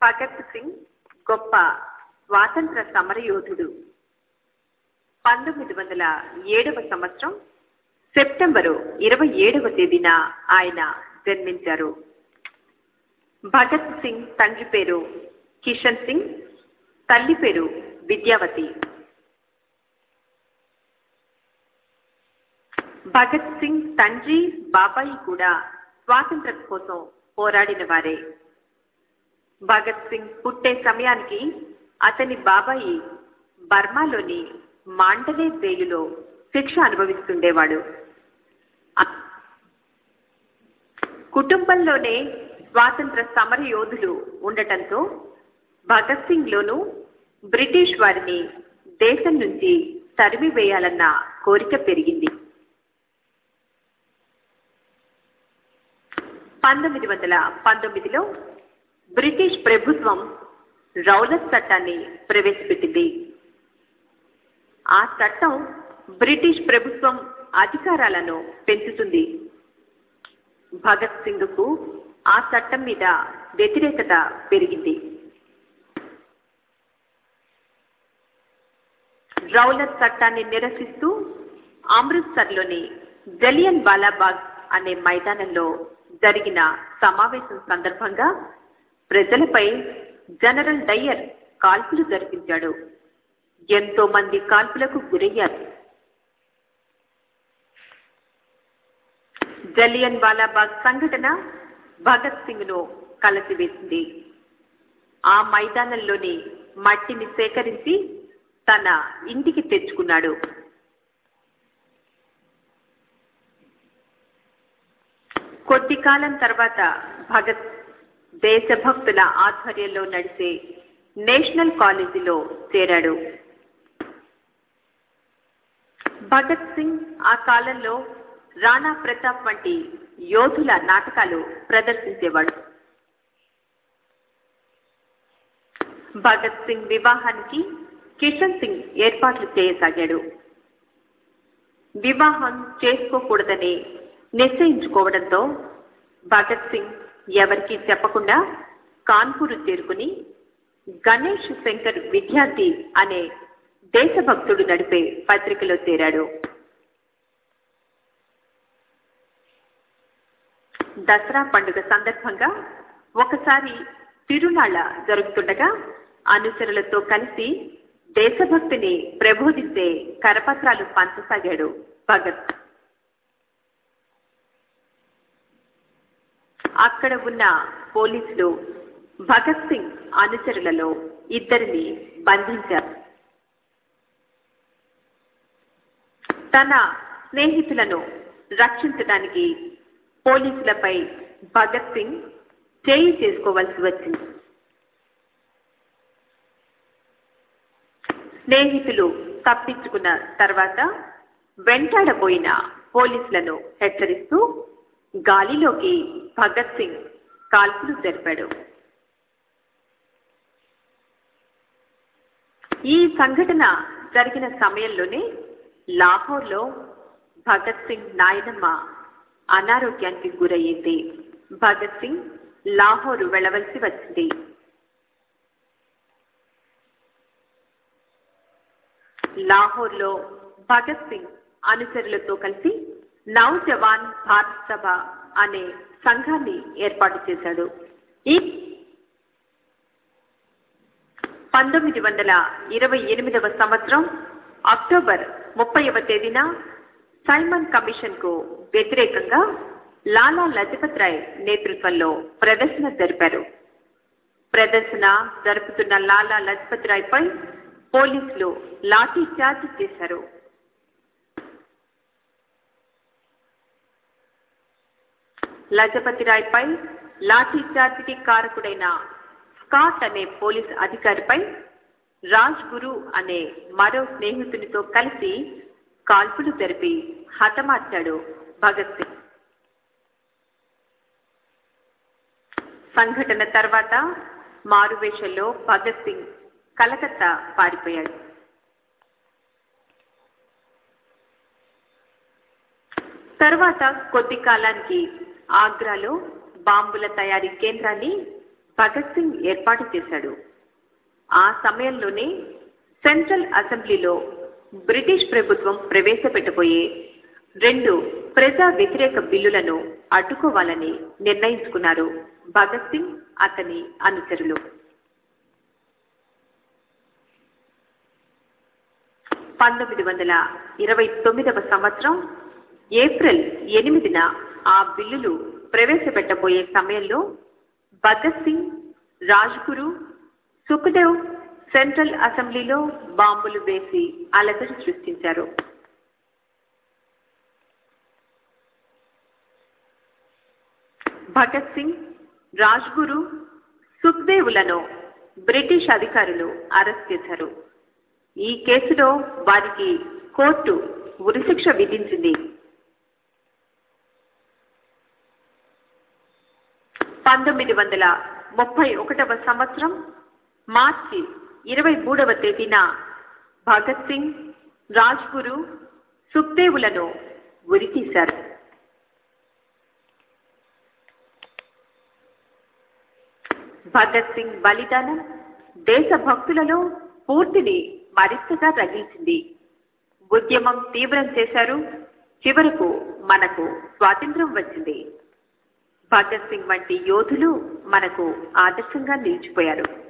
భగత్ సింగ్ గొప్ప స్వాతంత్ర సమరయోధుడు పంతొమ్మిది వందల ఏడవ సంవత్సరం సెప్టెంబరు ఇరవై ఏడవ తేదీన ఆయన జన్మించారు భగత్ సింగ్ తండ్రి పేరు కిషన్ సింగ్ తల్లి పేరు విద్యావతి భగత్ సింగ్ తండ్రి బాబాయి కూడా స్వాతంత్రం కోసం పోరాడిన వారే భగత్ సింగ్ పుట్టే సమయానికి అతని బాబాయి బర్మాలోని మాండలే జైలులో శిక్ష అనుభవిస్తుండేవాడు కుటుంబంలోనే స్వాతంత్ర సమర యోధులు ఉండటంతో భగత్ సింగ్ లోను బ్రిటిష్ వారిని దేశం నుంచి తరిమివేయాలన్న కోరిక పెరిగింది పంతొమ్మిది వందల పంతొమ్మిదిలో బ్రిటిష్ ప్రభుత్వం రౌలత్ చట్టాన్ని ప్రవేశపెట్టింది ఆ చట్టం బ్రిటిష్ ప్రభుత్వం అధికారాలను పెంచుతుంది భగత్ సింగ్ కు ఆ చట్టం మీద వ్యతిరేకత పెరిగింది రౌలత్ చట్టాన్ని నిరసిస్తూ అమృత్సర్లోని జలియన్ వాలాబాగ్ అనే మైదానంలో జరిగిన సమావేశం సందర్భంగా ప్రజలపై జనరల్ డయ్యర్ కాల్పులు జరిపించాడు ఎంతో మంది కాల్పులకు గురయ్యారు జలియన్ వాలాబాగ్ సంఘటన భగత్ సింగ్ ను కలసివేసింది ఆ మైదానంలోని మట్టిని సేకరించి తన ఇంటికి తెచ్చుకున్నాడు కొద్ది కాలం తర్వాత భగత్ దేశభక్తుల ఆధ్వర్యంలో నడిచే నేషనల్ కాలేజీలో చేరాడు భగత్ సింగ్ ఆ కాలంలో రాణా ప్రతాప్ వంటి యోధుల నాటకాలు ప్రదర్శించేవాడు భగత్ సింగ్ వివాహానికి కిషన్ సింగ్ ఏర్పాట్లు చేయసాగాడు వివాహం చేసుకోకూడదని నిశ్చయించుకోవడంతో భగత్ సింగ్ ఎవరికీ చెప్పకుండా కాన్పూర్ చేరుకుని గణేష్ శంకర్ విద్యార్థి అనే దేశభక్తుడు నడిపే పత్రికలో చేరాడు దసరా పండుగ సందర్భంగా ఒకసారి తిరునాళ్ళ జరుగుతుండగా అనుచరులతో కలిసి దేశభక్తిని ప్రబోధించే కరపత్రాలు పంచసాగాడు భగత్ అక్కడ ఉన్న పోలీసులు భగత్ సింగ్ అనుచరులలో ఇద్దరిని బంధించారు తన స్నేహితులను రక్షించడానికి పోలీసులపై భగత్ సింగ్ చేయి చేసుకోవాల్సి వచ్చింది స్నేహితులు తప్పించుకున్న తర్వాత వెంటాడబోయిన పోలీసులను హెచ్చరిస్తూ గాలిలోకి భగత్ సింగ్ కాల్పులు జరిపాడు ఈ సంఘటన జరిగిన సమయంలోనే లాహోర్లో భగత్ సింగ్ నాయనమ్మ అనారోగ్యానికి గురయ్యింది భగత్ సింగ్ లాహోరు వెళ్ళవలసి వచ్చింది లాహోర్లో భగత్ సింగ్ అనుచరులతో కలిసి నవ్ జవాన్ భారత్ సభ అనే సంఘాన్ని ఏర్పాటు చేశాడు ఈ పంతొమ్మిది వందల ఇరవై ఎనిమిదవ సంవత్సరం అక్టోబర్ ముప్పైవ తేదీన సైమన్ కమిషన్ కు వ్యతిరేకంగా లాలా లజపత్ రాయ్ నేతృత్వంలో ప్రదర్శన జరిపారు ప్రదర్శన జరుపుతున్న లాలా లజపత్ రాయ్ పై పోలీసులు లాఠీ చార్జ్ చేశారు లజపతి రాయ్ పై లాఠీ చార్జికి కారకుడైన స్కాట్ అనే పోలీస్ అధికారిపై రాజ్ గురు అనే మరో స్నేహితునితో కలిసి కాల్పులు జరిపి హతమార్చాడు భగత్ సింగ్ సంఘటన తర్వాత మారువేషంలో భగత్ సింగ్ కలకత్తా పారిపోయాడు తర్వాత కొద్ది కాలానికి ఆగ్రాలో బాంబుల తయారీ కేంద్రాన్ని భగత్ సింగ్ ఏర్పాటు చేశాడు ఆ సమయంలోనే సెంట్రల్ అసెంబ్లీలో బ్రిటిష్ ప్రభుత్వం ప్రవేశపెట్టబోయే రెండు ప్రజా వ్యతిరేక బిల్లులను అడ్డుకోవాలని నిర్ణయించుకున్నారు భగత్ సింగ్ అతని అనుచరులు పంతొమ్మిది వందల ఇరవై తొమ్మిదవ సంవత్సరం ఏప్రిల్ ఎనిమిదిన ఆ బిల్లులు ప్రవేశపెట్టబోయే సమయంలో భగత్ సింగ్ రాజ్గురు సుఖదేవ్ సెంట్రల్ అసెంబ్లీలో బాంబులు వేసి అలజడి సృష్టించారు భగత్ సింగ్ రాజ్గురు సుఖ్దేవులను బ్రిటిష్ అధికారులు అరెస్ట్ చేశారు ఈ కేసులో వారికి కోర్టు ఉరిశిక్ష విధించింది పంతొమ్మిది వందల ముప్పై ఒకటవ సంవత్సరం మార్చి ఇరవై మూడవ తేదీన భగత్ సింగ్ రాజ్గురు సుఖ్దేవులను ఉరితీశారు భగత్ సింగ్ బలిదానం దేశభక్తులలో పూర్తిని మరింతగా రగిల్చింది ఉద్యమం తీవ్రం చేశారు చివరకు మనకు స్వాతంత్రం వచ్చింది భగత్ సింగ్ వంటి యోధులు మనకు ఆదర్శంగా నిలిచిపోయారు